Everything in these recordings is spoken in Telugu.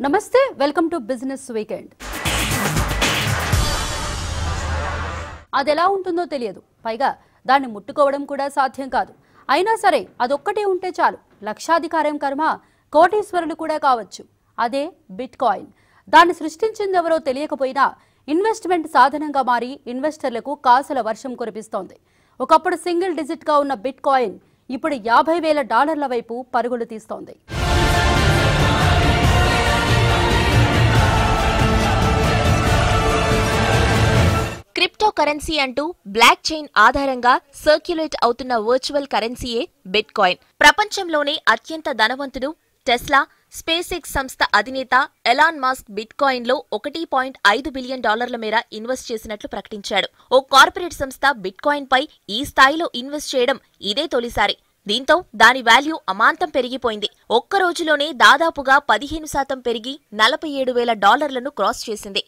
నమస్తే వెల్కమ్ టు బిజినెస్ వీకెండ్ అది ఎలా ఉంటుందో తెలియదు పైగా దాన్ని ముట్టుకోవడం కూడా సాధ్యం కాదు అయినా సరే అదొక్కటే ఉంటే చాలు లక్షాధికారం కర్మ కోటీశ్వరులు కూడా కావచ్చు అదే బిట్ కాయిన్ దాన్ని సృష్టించింది ఎవరో తెలియకపోయినా ఇన్వెస్ట్మెంట్ సాధనంగా మారి ఇన్వెస్టర్లకు కాసుల వర్షం కురిపిస్తోంది ఒకప్పుడు సింగిల్ డిజిట్గా ఉన్న బిట్ కాయిన్ ఇప్పుడు యాభై వేల డాలర్ల వైపు పరుగులు తీస్తోంది క్రిప్టో కరెన్సీ అంటూ బ్లాక్ చైన్ ఆధారంగా సర్క్యులేట్ అవుతున్న వర్చువల్ కరెన్సీయే బిట్ కాయిన్ ప్రపంచంలోనే అత్యంత ధనవంతుడు టెస్లా స్పేస్ ఎక్స్ సంస్థ అధినేత ఎలాన్ మాస్క్ బిట్ కాయిన్ లో ఒకటి పాయింట్ ఐదు బిలియన్ డాలర్ల మేర ఇన్వెస్ట్ చేసినట్లు ప్రకటించాడు ఓ కార్పొరేట్ సంస్థ బిట్ కాయిన్ పై ఈ స్థాయిలో ఇన్వెస్ట్ చేయడం ఇదే తొలిసారి దీంతో దాని వాల్యూ అమాంతం పెరిగిపోయింది ఒక్క రోజులోనే దాదాపుగా పదిహేను శాతం పెరిగి నలభై ఏడు వేల డాలర్లను క్రాస్ చేసింది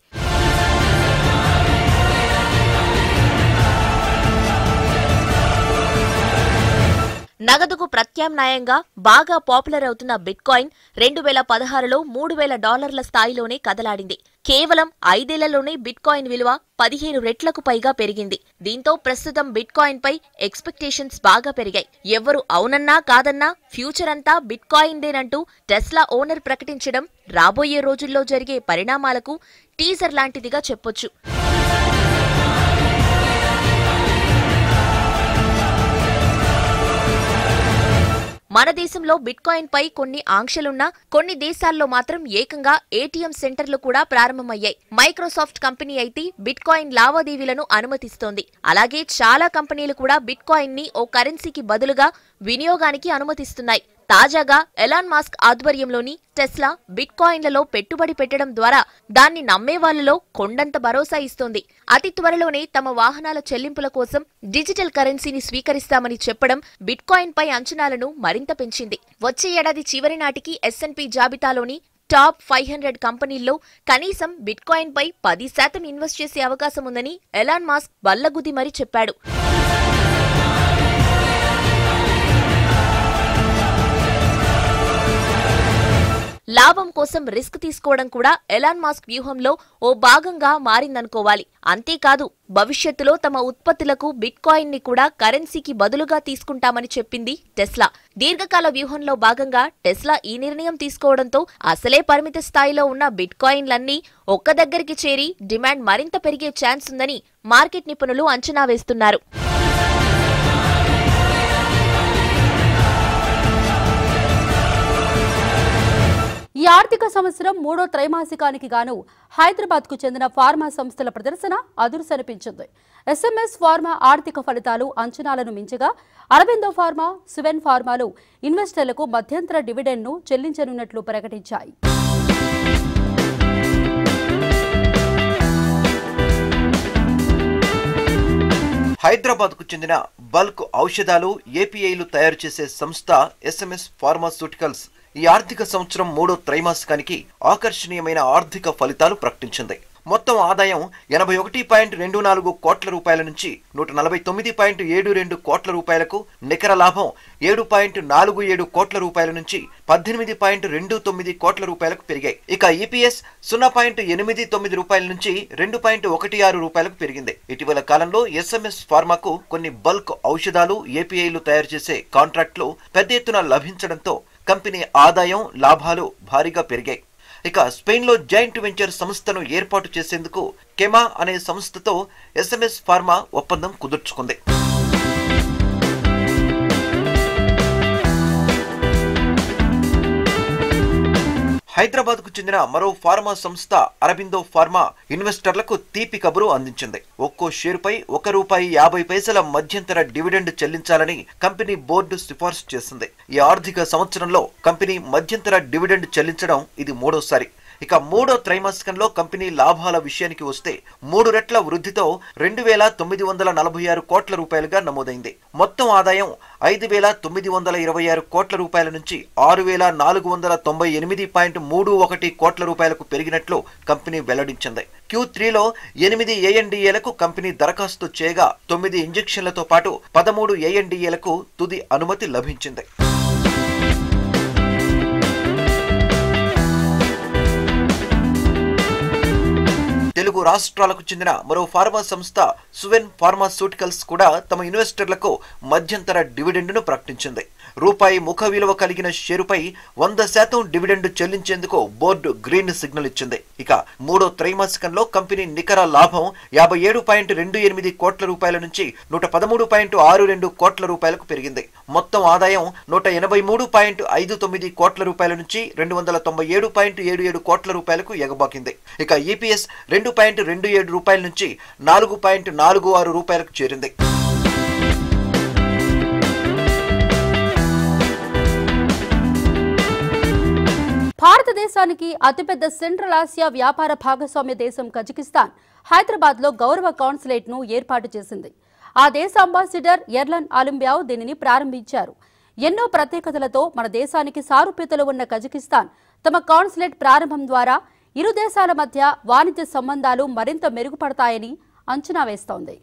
నగదుకు ప్రత్యామ్నాయంగా బాగా పాపులర్ అవుతున్న బిట్ కాయిన్ రెండు వేల పదహారులో మూడు వేల డాలర్ల స్థాయిలోనే కదలాడింది కేవలం ఐదేళ్లలోనే బిట్ కాయిన్ విలువ పదిహేను రెట్లకు పైగా పెరిగింది దీంతో ప్రస్తుతం బిట్ కాయిన్ పై ఎక్స్పెక్టేషన్స్ బాగా పెరిగాయి ఎవరు అవునన్నా కాదన్నా ఫ్యూచర్ అంతా బిట్ కాయిన్దేనంటూ టెస్లా ఓనర్ ప్రకటించడం రాబోయే రోజుల్లో జరిగే పరిణామాలకు టీజర్ లాంటిదిగా చెప్పొచ్చు మన దేశంలో బిట్ కాయిన్ పై కొన్ని ఆంక్షలున్నా కొన్ని దేశాల్లో మాత్రం ఏకంగా ఏటీఎం సెంటర్లు కూడా ప్రారంభమయ్యాయి మైక్రోసాఫ్ట్ కంపెనీ అయితే బిట్ కాయిన్ లావాదేవీలను అనుమతిస్తోంది అలాగే చాలా కంపెనీలు కూడా బిట్ కాయిన్ ని ఓ కరెన్సీకి బదులుగా వినియోగానికి అనుమతిస్తున్నాయి తాజాగా ఎలాన్ మాస్క్ ఆధ్వర్యంలోని టెస్లా బిట్ కాయిన్లలో పెట్టుబడి పెట్టడం ద్వారా దాన్ని నమ్మే వాళ్ళలో కొండంత భరోసా ఇస్తోంది అతి త్వరలోనే తమ వాహనాల చెల్లింపుల కోసం డిజిటల్ కరెన్సీని స్వీకరిస్తామని చెప్పడం బిట్ కాయిన్ పై అంచనాలను మరింత పెంచింది వచ్చే ఏడాది చివరి నాటికి ఎస్ఎన్పి జాబితాలోని టాప్ ఫైవ్ హండ్రెడ్ కంపెనీల్లో కనీసం బిట్ కాయిన్ పై పది శాతం ఇన్వెస్ట్ చేసే అవకాశం ఉందని ఎలాన్ మాస్క్ బల్లగుద్ది మరీ చెప్పాడు లాభం కోసం రిస్క్ తీసుకోవడం కూడా ఎలాన్ మాస్క్ వ్యూహంలో ఓ భాగంగా మారిందనుకోవాలి అంతేకాదు భవిష్యత్తులో తమ ఉత్పత్తులకు బిట్ కాయిన్ ని కూడా కరెన్సీకి బదులుగా తీసుకుంటామని చెప్పింది టెస్లా దీర్ఘకాల వ్యూహంలో భాగంగా టెస్లా ఈ నిర్ణయం తీసుకోవడంతో అసలే పరిమిత స్థాయిలో ఉన్న బిట్ కాయిన్లన్నీ ఒక్క దగ్గరికి చేరి డిమాండ్ మరింత పెరిగే ఛాన్స్ ఉందని మార్కెట్ నిపుణులు అంచనా వేస్తున్నారు ఈ ఆర్థిక సంవత్సరం మూడో త్రైమాసికానికి గాను హైదరాబాద్ కు చెందిన ఫార్మా సంస్థల ప్రదర్శన అదురుసనిపించింది ఎస్ఎంఎస్ ఫార్మా ఆర్థిక ఫలితాలు అంచనాలను మించగా అరవిందో ఫార్మా సువెన్ ఫార్మాలు ఇన్వెస్టర్లకు మధ్యంతర డివిడెండ్ను చెల్లించనున్నట్లు ప్రకటించాయి హైదరాబాద్ కు చెందిన బల్క్ ఔషధాలు ఏపీఐలు తయారు చేసే సంస్థ ఎస్ఎంఎస్ ఫార్మాస్యూటికల్స్ ఈ ఆర్థిక సంవత్సరం మూడో త్రైమాసికానికి ఆకర్షణీయమైన ఆర్థిక ఫలితాలు ప్రకటించింది మొత్తం ఆదాయం ఎనభై ఒకటి పాయింట్ రెండు నాలుగు కోట్ల రూపాయల నుంచి నూట నలభై తొమ్మిది పాయింట్ ఏడు రెండు కోట్ల రూపాయలకు నికర లాభం ఏడు పాయింట్ నాలుగు ఏడు కోట్ల రూపాయల నుంచి పద్దెనిమిది పాయింట్ రెండు తొమ్మిది కోట్ల రూపాయలకు పెరిగాయి ఇక ఈపీఎస్ సున్నా పాయింట్ ఎనిమిది తొమ్మిది రూపాయల నుంచి రెండు పాయింట్ ఒకటి ఆరు రూపాయలకు పెరిగింది ఇటీవల కాలంలో ఎస్ఎంఎస్ ఫార్మాకు కొన్ని బల్క్ ఔషధాలు ఏపీఐలు తయారు చేసే కాంట్రాక్టులు పెద్ద ఎత్తున లభించడంతో కంపెనీ ఆదాయం లాభాలు భారీగా పెరిగాయి ఇక స్పెయిన్లో జాయింట్ వెంచర్ సంస్థను ఏర్పాటు చేసేందుకు కెమా అనే సంస్థతో ఎస్ఎంఎస్ ఫార్మా ఒప్పందం కుదుర్చుకుంది హైదరాబాద్ కు చెందిన మరో ఫార్మా సంస్థ అరబిందో ఫార్మా ఇన్వెస్టర్లకు తీపి కబురు అందించింది ఒక్కో షేరుపై ఒక రూపాయి యాభై పైసల మధ్యంతర డివిడెండ్ చెల్లించాలని కంపెనీ బోర్డు సిఫార్సు చేసింది ఈ ఆర్థిక సంవత్సరంలో కంపెనీ మధ్యంతర డివిడెండ్ చెల్లించడం ఇది మూడోసారి ఇక మూడో త్రైమాసికంలో కంపెనీ లాభాల విషయానికి వస్తే మూడు రెట్ల వృద్ధితో రెండు వేల తొమ్మిది వందల నలభై ఆరు కోట్ల రూపాయలుగా నమోదైంది మొత్తం ఆదాయం ఐదు వేల తొమ్మిది వందల ఇరవై ఆరు కోట్ల రూపాయల నుంచి ఆరు వేల నాలుగు వందల తొంభై ఎనిమిది పాయింట్ మూడు ఒకటి కోట్ల రూపాయలకు పెరిగినట్లు కంపెనీ వెల్లడించింది క్యూ త్రీలో ఎనిమిది ఏఎన్డీఏలకు కంపెనీ దరఖాస్తు చేయగా తొమ్మిది ఇంజెక్షన్లతో పాటు పదమూడు ఏఎన్డీఏలకు తుది అనుమతి లభించింది తెలుగు రాష్ట్రాలకు చెందిన మరో ఫార్మా సంస్థ సువెన్ ఫార్మాస్యూటికల్స్ కూడా తమ ఇన్వెస్టర్లకు మధ్యంతర డివిడెండ్ను ప్రకటించింది రూపాయి ముఖ విలువ కలిగిన షేరుపై వంద శాతం డివిడెండ్ చెల్లించేందుకు బోర్డు గ్రీన్ సిగ్నల్ ఇచ్చింది ఇక మూడో త్రైమాసికంలో కంపెనీ నికర లాభం యాభై ఏడు పాయింట్ రెండు ఎనిమిది కోట్ల రూపాయల నుంచి నూట పదమూడు పాయింట్ ఆరు రెండు కోట్ల రూపాయలకు పెరిగింది మొత్తం ఆదాయం నూట ఎనభై మూడు పాయింట్ ఐదు తొమ్మిది కోట్ల రూపాయల నుంచి రెండు వందల తొంభై ఏడు పాయింట్ ఏడు ఏడు కోట్ల రూపాయలకు ఎగబాకింది ఇక ఈపీఎస్ రెండు పాయింట్ రెండు ఏడు రూపాయల నుంచి నాలుగు పాయింట్ నాలుగు ఆరు రూపాయలకు చేరింది భారతదేశానికి అతిపెద్ద సెంట్రల్ ఆసియా వ్యాపార భాగస్వామ్య దేశం కజకిస్తాన్ హైదరాబాద్ లో గౌరవ కాన్సులేట్ ను ఏర్పాటు చేసింది ఆ దేశ అంబాసిడర్ ఎర్లన్ ఆలింబ్యావ్ దీనిని ప్రారంభించారు ఎన్నో ప్రత్యేకతలతో మన దేశానికి సారూప్యతలు ఉన్న కజకిస్తాన్ తమ కాన్సులేట్ ప్రారంభం ద్వారా ఇరు దేశాల మధ్య వాణిజ్య సంబంధాలు మరింత మెరుగుపడతాయని అంచనా వేస్తోంది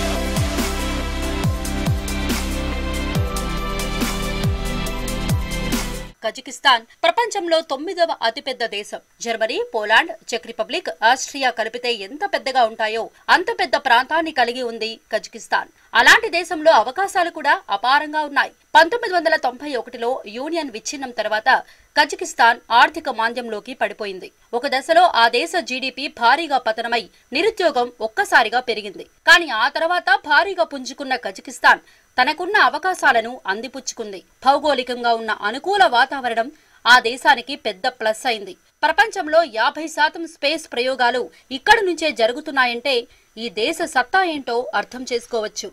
కజకిస్తాన్ ప్రపంచంలో తొమ్మిదవ అతిపెద్ద దేశం జర్మనీ పోలాండ్ చెక్ రిపబ్లిక్ ఆస్ట్రియా కలిపితే ఎంత పెద్దగా ఉంటాయో అంత పెద్ద ప్రాంతాన్ని కలిగి ఉంది కజకిస్తాన్ అలాంటి దేశంలో అవకాశాలు కూడా అపారంగా ఉన్నాయి పంతొమ్మిది వందల తొంభై ఒకటిలో యూనియన్ విచ్ఛిన్నం తర్వాత కజకిస్తాన్ ఆర్థిక మాంద్యంలోకి పడిపోయింది ఒక దశలో ఆ దేశ జీడీపీ భారీగా పతనమై నిరుద్యోగం ఒక్కసారిగా పెరిగింది కానీ ఆ తర్వాత భారీగా పుంజుకున్న కజకిస్తాన్ తనకున్న అవకాశాలను అందిపుచ్చుకుంది భౌగోళికంగా ఉన్న అనుకూల వాతావరణం ఆ దేశానికి పెద్ద ప్లస్ అయింది ప్రపంచంలో యాభై శాతం స్పేస్ ప్రయోగాలు ఇక్కడి నుంచే జరుగుతున్నాయంటే ఈ దేశ సత్తా ఏంటో అర్థం చేసుకోవచ్చు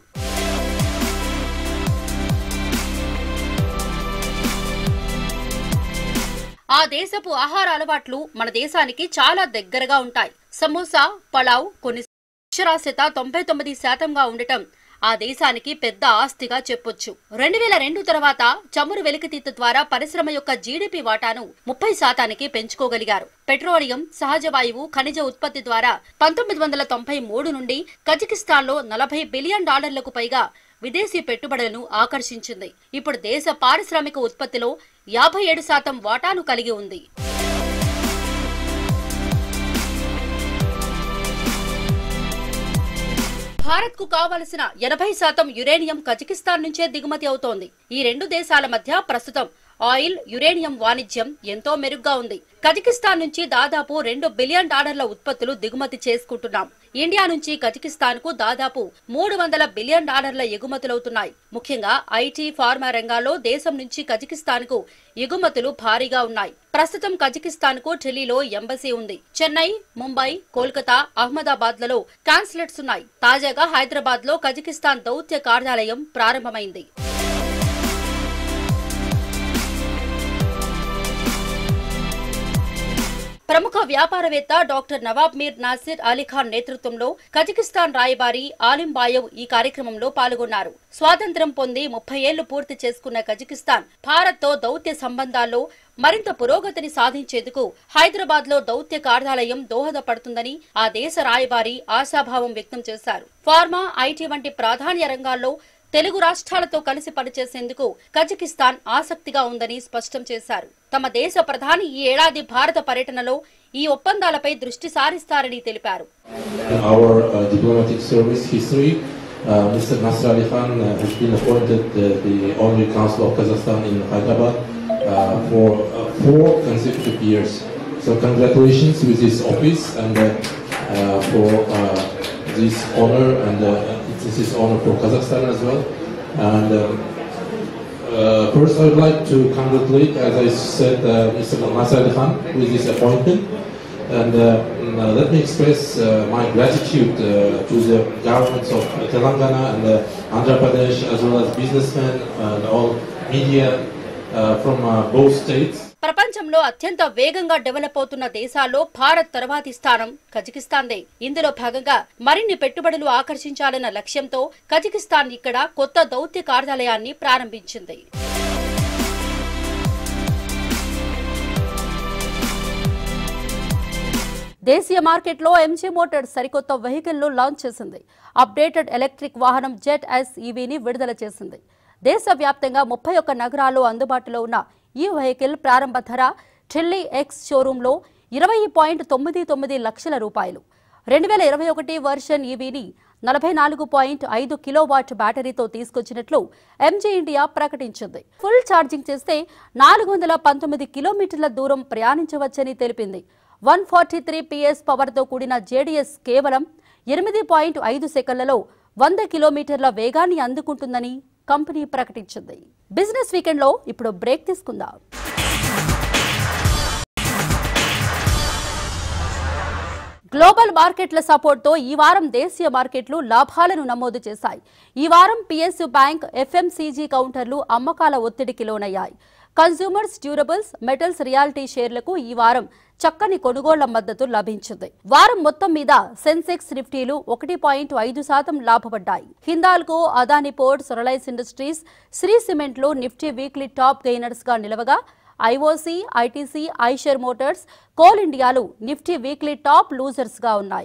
ఆ దేశపు ఆహార అలవాట్లు మన దేశానికి చాలా దగ్గరగా ఉంటాయి సమోసా పలావ్ కొన్ని అక్షరాస్యత తొంభై తొమ్మిది శాతంగా ఉండటం ఆ దేశానికి పెద్ద ఆస్తిగా చెప్పొచ్చు రెండు వేల రెండు తర్వాత చమురు వెలికితీత ద్వారా పరిశ్రమ యొక్క జీడిపి వాటాను ముప్పై శాతానికి పెంచుకోగలిగారు పెట్రోలియం సహజ వాయువు ఖనిజ ఉత్పత్తి ద్వారా పంతొమ్మిది వందల తొంభై మూడు నుండి కజకిస్తాన్లో నలభై బిలియన్ డాలర్లకు పైగా విదేశీ పెట్టుబడులను ఆకర్షించింది ఇప్పుడు దేశ పారిశ్రామిక ఉత్పత్తిలో యాభై ఏడు శాతం వాటాను కలిగి ఉంది భారత్ కు కావలసిన ఎనభై శాతం యురేనియం కజకిస్తాన్ నుంచే దిగుమతి అవుతోంది ఈ రెండు దేశాల మధ్య ప్రస్తుతం ఆయిల్ యురేనియం వాణిజ్యం ఎంతో మెరుగ్గా ఉంది కజకిస్తాన్ నుంచి దాదాపు రెండు బిలియన్ డాలర్ల ఉత్పత్తులు దిగుమతి చేసుకుంటున్నాం ఇండియా నుంచి కజకిస్తాన్ కు దాదాపు మూడు వందల బిలియన్ డాలర్ల ఎగుమతులవుతున్నాయి ముఖ్యంగా ఐటీ ఫార్మా రంగాల్లో దేశం నుంచి కజకిస్తాన్ కు ఎగుమతులు భారీగా ఉన్నాయి ప్రస్తుతం కజకిస్తాన్ కు ఢిల్లీలో ఎంబసీ ఉంది చెన్నై ముంబై కోల్కతా అహ్మదాబాద్ లలో కాన్సులేట్స్ ఉన్నాయి తాజాగా హైదరాబాద్ లో కజకిస్తాన్ దౌత్య కార్యాలయం ప్రారంభమైంది ప్రముఖ వ్యాపారవేత్త డాక్టర్ నవాబ్ మీర్ నాసిర్ అలీఖాన్ నేతృత్వంలో కజకిస్తాన్ రాయబారి ఆలింబాయవ్ ఈ కార్యక్రమంలో పాల్గొన్నారు స్వాతంత్ర్యం పొంది ముప్పై ఏళ్లు పూర్తి చేసుకున్న కజకిస్తాన్ భారత్ తో దౌత్య సంబంధాల్లో మరింత పురోగతిని సాధించేందుకు హైదరాబాద్ లో దౌత్య కార్యాలయం దోహదపడుతుందని ఆ దేశ రాయబారి ఆశాభావం వ్యక్తం చేశారు ఫార్మా ఐటీ వంటి ప్రాధాన్య రంగాల్లో తెలుగు రాష్ట్రాలతో కలిసి పనిచేసేందుకు కజకిస్తాన్ ఆసక్తిగా ఉందని స్పష్టం చేశారు తమ దేశ ప్రధాని ఈ ఏడాది భారత పర్యటనలో ఈ ఒప్పందాలపై దృష్టి సారిస్తారని తెలిపారు In our uh, diplomatic service history, uh, Mr. Nasser Ali Khan uh, has been appointed uh, the Honorary Council of Kazakhstan in Hyderabad uh, for uh, four consecutive years. So congratulations with this office and uh, uh, for uh, this honor and uh, this is honor for Kazakhstan as well. And um, uh, first, I would like to congratulate, as I said, uh, Mr. Nasser Ali Khan with this appointment. And uh, mm, uh, let me express uh, my gratitude uh, to the governments of Telangana and uh, Andhra Pradesh, as well as businessmen and all media uh, from uh, both states. ప్రపంచంలో అత్యంత వేగంగా డెవలప్ అవుతున్న దేశాల్లో భారత్ తర్వాతి స్థానం కజకిస్తాన్దే ఇందులో భాగంగా మరిన్ని పెట్టుబడులు ఆకర్షించాలన్న లక్ష్యంతో కజకిస్తాన్ ఇక్కడ కొత్త దౌత్య కార్యాలయాన్ని ప్రారంభించింది దేశీయ మార్కెట్లో ఎంజీ మోటార్స్ సరికొత్త వెహికల్ను లాంచ్ చేసింది అప్డేటెడ్ ఎలక్ట్రిక్ వాహనం జెట్ ఎస్ ఈవీని విడుదల చేసింది దేశవ్యాప్తంగా ముప్పై ఒక్క నగరాల్లో అందుబాటులో ఉన్న ఈ వెహికల్ ప్రారంభ ధర ఢిల్లీ ఎక్స్ షోరూంలో ఇరవై పాయింట్ తొమ్మిది తొమ్మిది లక్షల రూపాయలు రెండు వేల ఇరవై ఒకటి వర్షన్ ఈవీని నలభై నాలుగు పాయింట్ ఐదు కిలోవాట్ బ్యాటరీతో తీసుకొచ్చినట్లు ఎంజీ ఇండియా ప్రకటించింది ఫుల్ ఛార్జింగ్ చేస్తే నాలుగు వందల పంతొమ్మిది కిలోమీటర్ల దూరం ప్రయాణించవచ్చని తెలిపింది వన్ ఫార్టీ త్రీ పిఎస్ పవర్తో కూడిన జేడీఎస్ కేవలం ఎనిమిది పాయింట్ ఐదు సెకన్లలో వంద కిలోమీటర్ల వేగాన్ని అందుకుంటుందని కంపెనీ ప్రకటించింది బిజినెస్ వీకెండ్లో ఇప్పుడు బ్రేక్ తీసుకుందాం గ్లోబల్ మార్కెట్ల సపోర్ట్తో ఈ వారం దేశీయ మార్కెట్లు లాభాలను నమోదు చేశాయి ఈ వారం పిఎస్యు బ్యాంక్ ఎఫ్ఎంసీజీ కౌంటర్లు అమ్మకాల ఒత్తిడికి లోనయ్యాయి కన్స్యూమర్స్ డ్యూరబుల్స్ మెటల్స్ రియాలిటీ షేర్లకు ఈ వారం చక్కని కొనుగోళ్ల మద్దతు లభించింది వారం మొత్తం మీద సెన్సెక్స్ నిఫ్టీలు ఒకటి పాయింట్ ఐదు శాతం లాభపడ్డాయి Hindalco Adani Ports Reliance Industries Shree సిమెంట్లు నిఫ్టీ వీక్లీ టాప్ గెయినర్స్ గా నిలవగా IOC ITC Eicher Motors Coal ఇండియాలు నిఫ్టీ వీక్లీ టాప్ లూజర్స్ గా ఉన్నాయి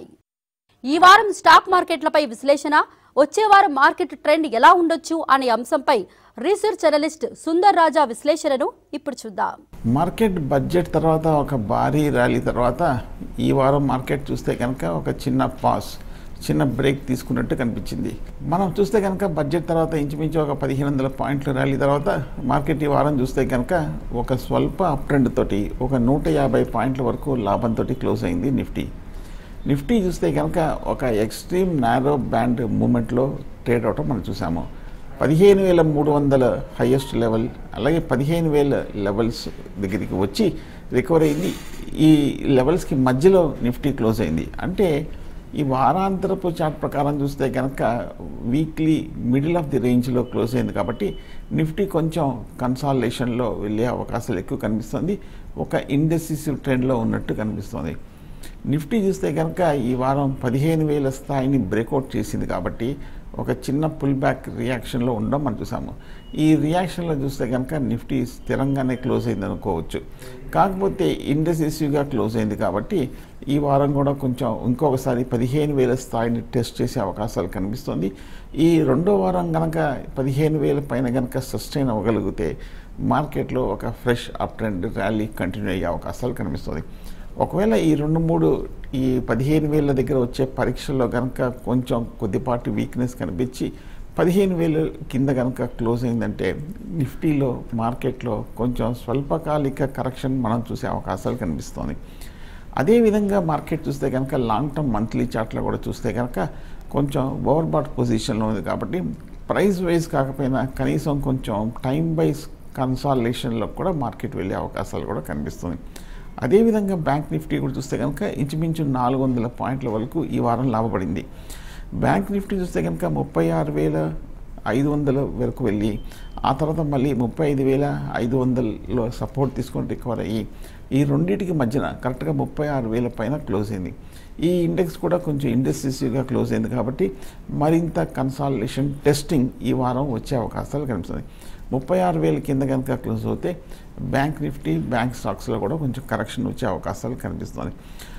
ఈ వారం స్టాక్ మార్కెట్లపై విశ్లేషణ వచ్చే వారం మార్కెట్ ట్రెండ్ ఎలా ఉండొచ్చు అనే అంశంపై రీసెర్చ్ అనలిస్ట్ సుందర్ రాజా విశ్లేషణను ఇప్పుడు చూద్దాం మార్కెట్ బడ్జెట్ తర్వాత ఒక భారీ ర్యాలీ తర్వాత ఈ వారం మార్కెట్ చూస్తే కనుక ఒక చిన్న పాస్ చిన్న బ్రేక్ తీసుకున్నట్టు కనిపించింది మనం చూస్తే కనుక బడ్జెట్ తర్వాత ఇంచుమించు ఒక పదిహేను వందల పాయింట్ల ర్యాలీ తర్వాత మార్కెట్ ఈ వారం చూస్తే కనుక ఒక స్వల్ప అప్ ట్రెండ్ తోటి ఒక నూట యాభై పాయింట్ల వరకు లాభంతో క్లోజ్ అయింది నిఫ్టీ నిఫ్టీ చూస్తే కనుక ఒక ఎక్స్ట్రీమ్ నారో బ్యాండ్ మూమెంట్లో ట్రేడ్ అవటం మనం చూసాము పదిహేను వేల మూడు వందల హయ్యెస్ట్ లెవెల్ అలాగే పదిహేను వేల లెవెల్స్ దగ్గరికి వచ్చి రికవర్ అయింది ఈ లెవెల్స్కి మధ్యలో నిఫ్టీ క్లోజ్ అయింది అంటే ఈ వారాంతరపు చార్ట్ ప్రకారం చూస్తే కనుక వీక్లీ మిడిల్ ఆఫ్ ది రేంజ్లో క్లోజ్ అయింది కాబట్టి నిఫ్టీ కొంచెం కన్సాలేషన్లో వెళ్ళే అవకాశాలు ఎక్కువ కనిపిస్తుంది ఒక ఇండెసిసివ్ ట్రెండ్లో ఉన్నట్టు కనిపిస్తుంది నిఫ్టీ చూస్తే కనుక ఈ వారం పదిహేను వేల స్థాయిని బ్రేక్అవుట్ చేసింది కాబట్టి ఒక చిన్న పుల్ బ్యాక్ రియాక్షన్లో ఉండడం మనం చూసాము ఈ రియాక్షన్లో చూస్తే కనుక నిఫ్టీ స్థిరంగానే క్లోజ్ అయింది అనుకోవచ్చు కాకపోతే ఇండెసిసివ్గా క్లోజ్ అయింది కాబట్టి ఈ వారం కూడా కొంచెం ఇంకొకసారి పదిహేను వేల స్థాయిని టెస్ట్ చేసే అవకాశాలు కనిపిస్తుంది ఈ రెండో వారం కనుక పదిహేను వేల పైన కనుక సస్టైన్ అవ్వగలిగితే మార్కెట్లో ఒక fresh up trend rally continue అయ్యే అవకాశాలు కనిపిస్తుంది ఒకవేళ ఈ రెండు మూడు ఈ పదిహేను వేల దగ్గర వచ్చే పరీక్షల్లో కనుక కొంచెం కొద్దిపాటి వీక్నెస్ కనిపించి పదిహేను వేలు కింద కనుక క్లోజ్ అయిందంటే నిఫ్టీలో మార్కెట్లో కొంచెం స్వల్పకాలిక కరెక్షన్ మనం చూసే అవకాశాలు కనిపిస్తుంది అదేవిధంగా మార్కెట్ చూస్తే కనుక లాంగ్ టర్మ్ మంత్లీ చార్ట్లో కూడా చూస్తే కనుక కొంచెం ఓవర్ బాట్ పొజిషన్లో ఉంది కాబట్టి ప్రైస్ వైజ్ కాకపోయినా కనీసం కొంచెం టైం వైజ్ కన్సాలేషన్లో కూడా మార్కెట్ వెళ్ళే అవకాశాలు కూడా కనిపిస్తుంది అదేవిధంగా బ్యాంక్ నిఫ్టీ కూడా చూస్తే కనుక ఇంచుమించు నాలుగు వందల పాయింట్ల వరకు ఈ వారం లాభపడింది బ్యాంక్ నిఫ్టీ చూస్తే కనుక ముప్పై ఆరు వేల ఐదు వందల వరకు వెళ్ళి ఆ తర్వాత మళ్ళీ ముప్పై ఐదు వేల ఐదు వందలలో సపోర్ట్ తీసుకొని రికవర్ అయ్యి ఈ రెండింటికి మధ్యన కరెక్ట్గా ముప్పై ఆరు వేల పైన క్లోజ్ అయింది ఈ ఇండెక్స్ కూడా కొంచెం ఇండెసిసివ్గా క్లోజ్ అయింది కాబట్టి మరింత కన్సాలేషన్ టెస్టింగ్ ఈ వారం వచ్చే అవకాశాలు కనిపిస్తుంది ముప్పై ఆరు వేల కింద కనుక క్లోజ్ అవుతే బ్యాంక్ నిఫ్టీ బ్యాంక్ స్టాక్స్లో కూడా కొంచెం కరెక్షన్ వచ్చే అవకాశాలు కనిపిస్తుంది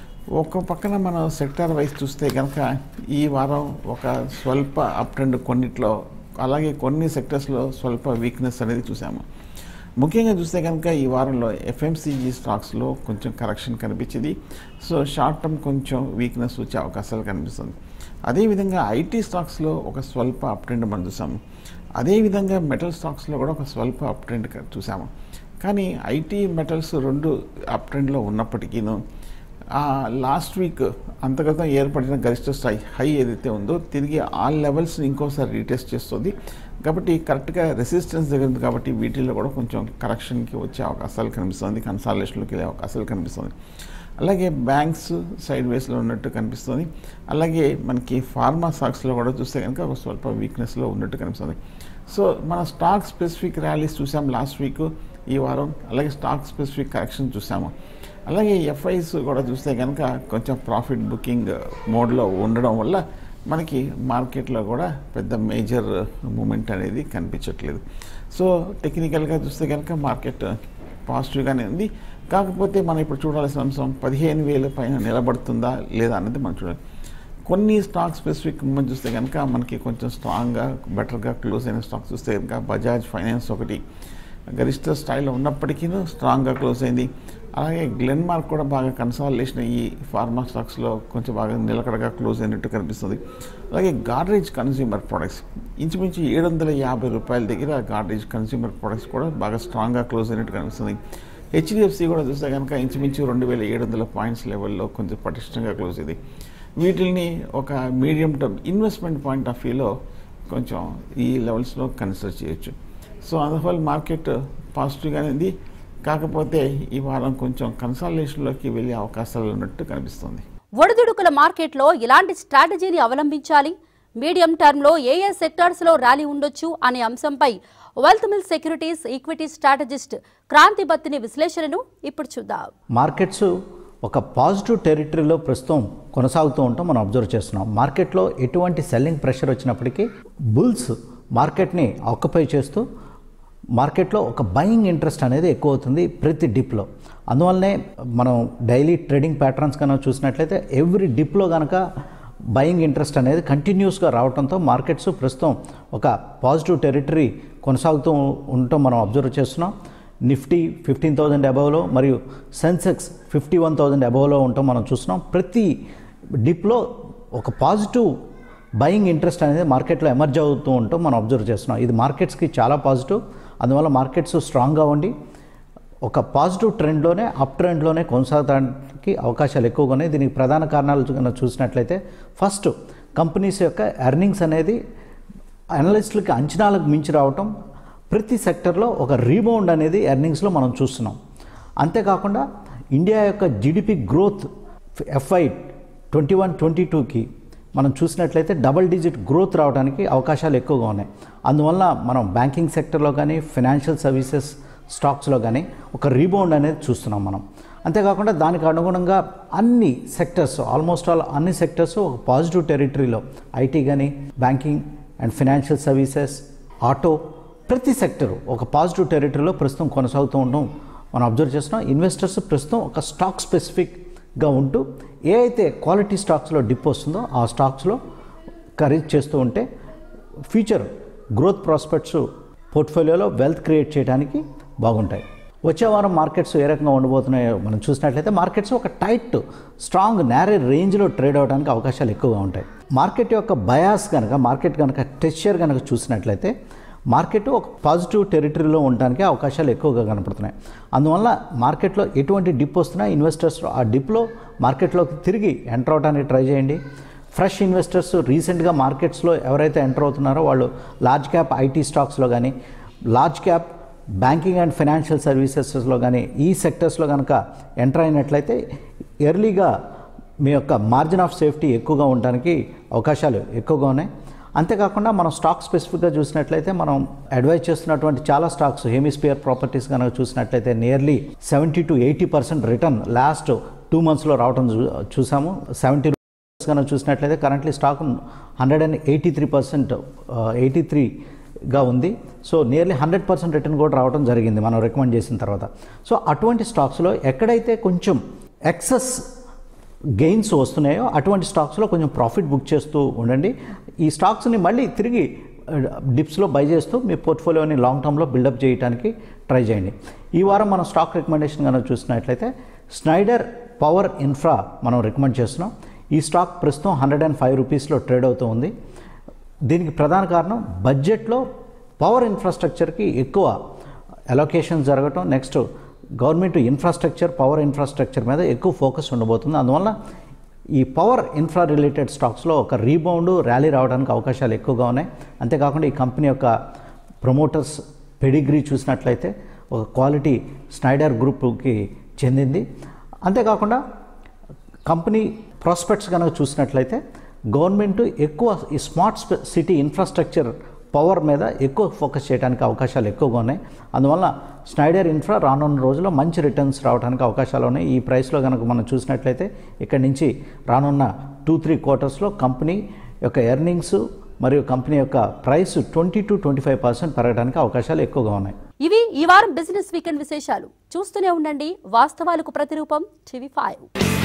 ఒక పక్కన మనం సెక్టార్ వైజ్ చూస్తే కనుక ఈ వారం ఒక స్వల్ప అప్ ట్రెండ్ కొన్నిట్లో అలాగే కొన్ని సెక్టర్స్లో స్వల్ప వీక్నెస్ అనేది చూసాము ముఖ్యంగా చూస్తే కనుక ఈ వారంలో ఎఫ్ఎంసీజీ స్టాక్స్లో కొంచెం కరెక్షన్ కనిపించింది సో షార్ట్ టర్మ్ కొంచెం వీక్నెస్ వచ్చే అవకాశాలు కనిపిస్తుంది అదేవిధంగా ఐటీ స్టాక్స్లో ఒక స్వల్ప అప్ ట్రెండ్ మనం చూసాము అదేవిధంగా మెటల్ స్టాక్స్లో కూడా ఒక స్వల్ప అప్ ట్రెండ్ చూసాము కానీ ఐటీ మెటల్స్ రెండు అప్ ట్రెండ్లో ఉన్నప్పటికీను లాస్ట్ వీక్ అంతగతం ఏర్పడిన గరిష్ట స్థాయి హై ఏదైతే ఉందో తిరిగి ఆ లెవెల్స్ని ఇంకోసారి రీటెస్ట్ చేస్తుంది కాబట్టి కరెక్ట్గా రెసిస్టెన్స్ దగ్గర ఉంది కాబట్టి వీటిల్లో కూడా కొంచెం కరెక్షన్కి వచ్చే అవకాశాలు కనిపిస్తుంది కన్సాలేషన్లోకి వెళ్ళే అవకాశాలు కనిపిస్తుంది అలాగే బ్యాంక్స్ సైడ్ వేస్లో ఉన్నట్టు కనిపిస్తుంది అలాగే మనకి ఫార్మా స్టాక్స్లో కూడా చూస్తే కనుక ఒక స్వల్ప వీక్నెస్లో ఉన్నట్టు కనిపిస్తుంది సో మన స్టాక్ స్పెసిఫిక్ ర్యాలీస్ చూసాం లాస్ట్ వీక్ ఈ వారం అలాగే స్టాక్ స్పెసిఫిక్ కరెక్షన్ చూసాము అలాగే ఎఫ్ఐస్ కూడా చూస్తే కనుక కొంచెం ప్రాఫిట్ బుకింగ్ మోడ్లో ఉండడం వల్ల మనకి మార్కెట్లో కూడా పెద్ద మేజర్ మూమెంట్ అనేది కనిపించట్లేదు సో టెక్నికల్గా చూస్తే కనుక మార్కెట్ పాజిటివ్గానే ఉంది కాకపోతే మనం ఇప్పుడు చూడాల్సిన అంశం పదిహేను వేల పైన నిలబడుతుందా లేదా అనేది మనం చూడాలి కొన్ని స్టాక్ స్పెసిఫిక్ మూమెంట్ చూస్తే కనుక మనకి కొంచెం స్ట్రాంగ్గా బెటర్గా క్లోజ్ అయిన స్టాక్ చూస్తే కనుక బజాజ్ ఫైనాన్స్ ఒకటి గరిష్ట స్థాయిలో ఉన్నప్పటికీ స్ట్రాంగ్గా క్లోజ్ అయింది అలాగే గ్లెన్ మార్క్ కూడా బాగా కన్సాలిడేషన్ అయ్యి ఫార్మా స్టాక్స్లో కొంచెం బాగా నిలకడగా క్లోజ్ అయినట్టు కనిపిస్తుంది అలాగే గాడ్రేజ్ కన్స్యూమర్ ప్రొడక్ట్స్ ఇంచుమించు ఏడు వందల యాభై రూపాయల దగ్గర గాడ్రేజ్ కన్స్యూమర్ ప్రొడక్ట్స్ కూడా బాగా స్ట్రాంగ్గా క్లోజ్ అయినట్టు కనిపిస్తుంది హెచ్డిఎఫ్సి కూడా చూస్తే కనుక ఇంచుమించు రెండు వేల ఏడు వందల పాయింట్స్ లెవెల్లో కొంచెం పటిష్టంగా క్లోజ్ అయింది వీటిని ఒక medium term investment point of వ్యూలో కొంచెం ఈ లెవెల్స్లో కన్సిడర్ చేయొచ్చు సో అందువల్ల మార్కెట్ పాజిటివ్గానే ఉంది కాకపోతే ఈ వారం కొంచెం కన్సాలిడేషన్లోకి వెళ్ళే అవకాశాలు ఉన్నట్టు కనిపిస్తుంది ఒడిదుడుకుల మార్కెట్లో ఎలాంటి స్ట్రాటజీని అవలంబించాలి మీడియం టర్మ్లో ఏ ఏ సెక్టార్స్లో ర్యాలీ ఉండొచ్చు అనే అంశంపై Wealth Mill Securities equity strategist Kranthi Battini విశ్లేషణను ఇప్పుడు చూద్దాం మార్కెట్స్ ఒక పాజిటివ్ టెరిటరీలో ప్రస్తుతం కొనసాగుతూ ఉంటాం మనం అబ్జర్వ్ చేస్తున్నాం మార్కెట్లో ఎటువంటి సెల్లింగ్ ప్రెషర్ వచ్చినప్పటికీ బుల్స్ మార్కెట్ని ఆక్యుపై చేస్తూ మార్కెట్లో ఒక బయింగ్ ఇంట్రెస్ట్ అనేది ఎక్కువ అవుతుంది ప్రతి డిప్లో అందువల్లనే మనం డైలీ ట్రేడింగ్ ప్యాటర్న్స్ కనుక చూసినట్లయితే ఎవ్రీ డిప్లో కనుక బయింగ్ ఇంట్రెస్ట్ అనేది కంటిన్యూస్గా రావడంతో మార్కెట్స్ ప్రస్తుతం ఒక పాజిటివ్ టెరిటరీ కొనసాగుతూ ఉండటం మనం అబ్జర్వ్ చేస్తున్నాం నిఫ్టీ ఫిఫ్టీన్ థౌజండ్ అబవ్లో మరియు సెన్సెక్స్ ఫిఫ్టీ వన్ థౌజండ్ అబవ్లో ఉండటం మనం చూస్తున్నాం ప్రతి డిప్లో ఒక పాజిటివ్ బయింగ్ ఇంట్రెస్ట్ అనేది మార్కెట్లో ఎమర్జ్ అవుతూ ఉంటాం మనం అబ్జర్వ్ చేస్తున్నాం ఇది మార్కెట్స్కి చాలా పాజిటివ్ అందువల్ల మార్కెట్స్ స్ట్రాంగ్గా ఉండి ఒక పాజిటివ్ ట్రెండ్లోనే అప్ ట్రెండ్లోనే కొనసాగడానికి అవకాశాలు ఎక్కువగా ఉన్నాయి దీనికి ప్రధాన కారణాలు కనుక చూసినట్లయితే ఫస్ట్ కంపెనీస్ యొక్క ఎర్నింగ్స్ అనేది అనలిస్టులకి అంచనాలకు మించి రావటం ప్రతి సెక్టర్లో ఒక రీబౌండ్ అనేది ఎర్నింగ్స్లో మనం చూస్తున్నాం అంతేకాకుండా ఇండియా యొక్క GDP growth FY twenty one twenty టూకి మనం చూసినట్లయితే డబల్ డిజిట్ గ్రోత్ రావడానికి అవకాశాలు ఎక్కువగా ఉన్నాయి అందువల్ల మనం బ్యాంకింగ్ సెక్టర్లో కానీ ఫినాన్షియల్ సర్వీసెస్ స్టాక్స్లో కానీ ఒక రీబౌండ్ అనేది చూస్తున్నాం మనం అంతేకాకుండా దానికి అనుగుణంగా అన్ని సెక్టర్స్ ఆల్మోస్ట్ ఆల్ అన్ని సెక్టర్స్ ఒక పాజిటివ్ టెరిటరీలో ఐటీ కానీ banking and financial services auto ప్రతి సెక్టర్ ఒక పాజిటివ్ టెరిటరీలో ప్రస్తుతం కొనసాగుతూ ఉండడం మనం అబ్జర్వ్ చేస్తున్నాం ఇన్వెస్టర్స్ ప్రస్తుతం ఒక స్టాక్ స్పెసిఫిక్గా ఉంటూ ఏ అయితే క్వాలిటీ స్టాక్స్లో డిప్ వస్తుందో ఆ స్టాక్స్లో ఖరీదు చేస్తూ ఉంటే ఫ్యూచర్ గ్రోత్ ప్రాస్పెక్ట్స్ పోర్ట్ఫోలియోలో వెల్త్ క్రియేట్ చేయడానికి బాగుంటాయి వచ్చే వారం మార్కెట్స్ ఏ రకంగా ఉండబోతున్నాయో మనం చూసినట్లయితే మార్కెట్స్ ఒక టైట్ స్ట్రాంగ్ నేరే రేంజ్లో ట్రేడ్ అవడానికి అవకాశాలు ఎక్కువగా ఉంటాయి మార్కెట్ యొక్క బయాస్ కనుక మార్కెట్ కనుక టెక్స్చర్ కనుక చూసినట్లయితే మార్కెట్ ఒక పాజిటివ్ టెరిటరీలో ఉండడానికి అవకాశాలు ఎక్కువగా కనపడుతున్నాయి అందువల్ల మార్కెట్లో ఎటువంటి డిప్ వస్తున్నా ఇన్వెస్టర్స్ ఆ డిప్లో మార్కెట్లోకి తిరిగి ఎంటర్ అవడానికి ట్రై చేయండి ఫ్రెష్ ఇన్వెస్టర్స్ రీసెంట్గా మార్కెట్స్లో ఎవరైతే ఎంటర్ అవుతున్నారో వాళ్ళు లార్జ్ క్యాప్ ఐటీ స్టాక్స్లో కానీ large cap banking and financial సర్వీసెస్లో కానీ ఈ సెక్టర్స్లో కనుక ఎంటర్ అయినట్లయితే ఎర్లీగా మీ యొక్క మార్జిన్ ఆఫ్ సేఫ్టీ ఎక్కువగా ఉండడానికి అవకాశాలు ఎక్కువగా ఉన్నాయి అంతేకాకుండా మనం స్టాక్ స్పెసిఫిక్గా చూసినట్లయితే మనం అడ్వైజ్ చేస్తున్నటువంటి చాలా స్టాక్స్ హెమిస్పియర్ ప్రాపర్టీస్ కనుక చూసినట్లయితే nearly seventy to eighty percent return last two మంత్స్లో రావడం చూ- చూసాము సెవెంటీ కనుక చూసినట్లయితే currently stock hundred and eighty three percent eighty త్రీగా ఉంది so nearly hundred percent return కూడా రావడం జరిగింది మనం రికమెండ్ చేసిన తర్వాత సో అటువంటి స్టాక్స్లో ఎక్కడైతే కొంచెం ఎక్సెస్ గెయిన్స్ వస్తున్నాయో అటువంటి స్టాక్స్లో కొంచెం ప్రాఫిట్ బుక్ చేస్తూ ఉండండి ఈ స్టాక్స్ని మళ్ళీ తిరిగి డిప్స్లో బై చేస్తూ మీ పోర్ట్ఫోలియోని లాంగ్ టర్మ్లో బిల్డప్ చేయడానికి ట్రై చేయండి ఈ వారం మనం స్టాక్ రికమెండేషన్ కనుక చూసినట్లయితే స్నైడర్ పవర్ ఇన్ఫ్రా మనం రికమెండ్ చేస్తున్నాం ఈ స్టాక్ ప్రస్తుతం హండ్రెడ్ అండ్ ఫైవ్ రూపీస్లో ట్రేడ్ అవుతూ ఉంది దీనికి ప్రధాన కారణం బడ్జెట్లో పవర్ ఇన్ఫ్రాస్ట్రక్చర్కి ఎక్కువ అలొకేషన్ జరగటం next government infrastructure power infrastructure మీద ఎక్కువ ఫోకస్ ఉండబోతుంది అందువల్ల ఈ పవర్ ఇన్ఫ్రా రిలేటెడ్ స్టాక్స్లో ఒక రీబౌండ్ ర్యాలీ రావడానికి అవకాశాలు ఎక్కువగా ఉన్నాయి అంతేకాకుండా ఈ కంపెనీ యొక్క ప్రమోటర్స్ పెడిగ్రీ చూసినట్లయితే ఒక క్వాలిటీ స్నైడర్ గ్రూప్కి చెందింది అంతేకాకుండా కంపెనీ ప్రాస్పెక్ట్స్ కనుక చూసినట్లయితే గవర్నమెంట్ ఎక్కువ ఈ స్మార్ట్ స్పె- సిటీ ఇన్ఫ్రాస్ట్రక్చర్ పవర్ మీద ఎక్కువ ఫోకస్ చేయడానికి అవకాశాలు ఎక్కువగా ఉన్నాయి అందువల్ల స్నైడర్ ఇన్ఫ్రా రానున్న రోజుల్లో మంచి రిటర్న్స్ రావడానికి అవకాశాలు ఉన్నాయి ఈ ప్రైస్లో కనుక మనం చూసినట్లయితే ఇక్కడి నుంచి రానున్న టూ త్రీ క్వార్టర్స్లో కంపెనీ యొక్క ఎర్నింగ్స్ మరియు కంపెనీ యొక్క price twenty to twenty five percent పెరగడానికి అవకాశాలు ఎక్కువగా ఉన్నాయి ఇవి ఈ వారం బిజినెస్ వీకెండ్ విశేషాలు చూస్తూనే ఉండండి వాస్తవాలకు ప్రతిరూపం టీవీ ఫైవ్